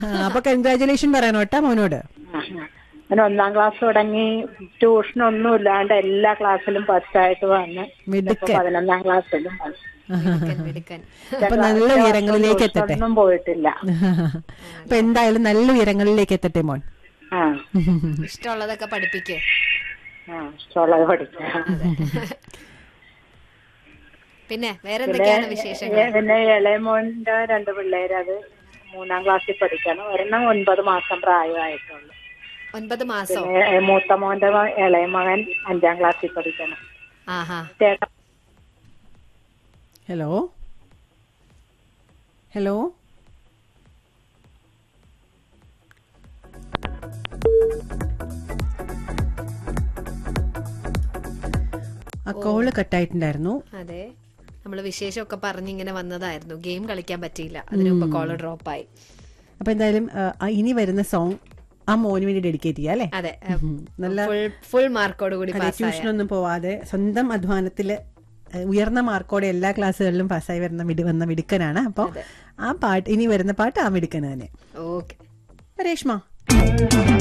ആ, അപ്പൊ കൺഗ്രാചുലേഷൻ പറയണോ കേട്ടാ മോനോട് അങ്ങനെ ഒന്നാം ക്ലാസ് തുടങ്ങി ട്യൂഷൻ ഒന്നും ഇല്ലാണ്ട് എല്ലാ ക്ലാസ്സിലും ഫസ്റ്റായിട്ട് വന്ന് ഇപ്പൊ മിടുക്കൻ പതിനൊന്നാം ക്ലാസ്സിലും മിടുക്കൻ, മിടുക്കൻ അപ്പൊ നല്ല ഉയരങ്ങളിലേക്ക് എത്തട്ടെ ഒന്നും പോയിട്ടില്ല അപ്പൊ എന്തായാലും നല്ല ഉയരങ്ങളിലേക്ക് എത്തട്ടെ മോൻ ആ ഇഷ്ടമുള്ളതൊക്കെ പഠിപ്പിക്കേ ആ ഇഷ്ടമുള്ളത് പഠിക്കാം പിന്നെ വേറെ എന്തൊക്കെയാണ് വിശേഷങ്ങൾ ഏ, പിന്നെ ഇളയമോന്റെ രണ്ട് പിള്ളേര് അത് മൂന്നാം ക്ലാസ്സിൽ പഠിക്കണം ഒരെണ്ണം ഒൻപത് മാസം പ്രായമായിട്ടുള്ളൂ ഒൻപത് മാസോ പിന്നെ ഏ, മൂത്ത മോന്റെ മ- ഇളയ മകൻ അഞ്ചാം ക്ലാസ്സിൽ പഠിക്കണം ആഹാ ചേട്ടൻ ഹലോ ഹലോ ആ കോള് കട്ടായിട്ടുണ്ടായിരുന്നു അതെ നമ്മള് വിശേഷമൊക്കെ പറഞ്ഞിങ്ങനെ വന്നതായിരുന്നു ഗെയിം കളിക്കാൻ പറ്റിയില്ല അതിനു മുമ്പ് കോള് ഡ്രോപ്പ് ആയി അപ്പൊ എന്തായാലും ആ, ആ ഇനി വരുന്ന സോങ് ആ മോന് വേണ്ടി ഡെഡിക്കേറ്റ് ചെയ്യാം അല്ലേ അതെ നല്ല ഫുൾ ഫുൾ മാർക്കോട് കൂടി അതെ പാസ്സായ ട്യൂഷനൊന്നും പോവാതെ സ്വന്തം അധ്വാനത്തില് ഏഹ്, ഉയർന്ന മാർക്കോടെ എല്ലാ ക്ലാസ്സുകളിലും പാസ്സായി വരുന്ന മിടി വന്ന മിടുക്കനാണ് അപ്പോൾ ആ പാട്ട് ഇനി വരുന്ന പാട്ട് ആ മിടുക്കന് തന്നെ ഓക്കെ രേഷ്മ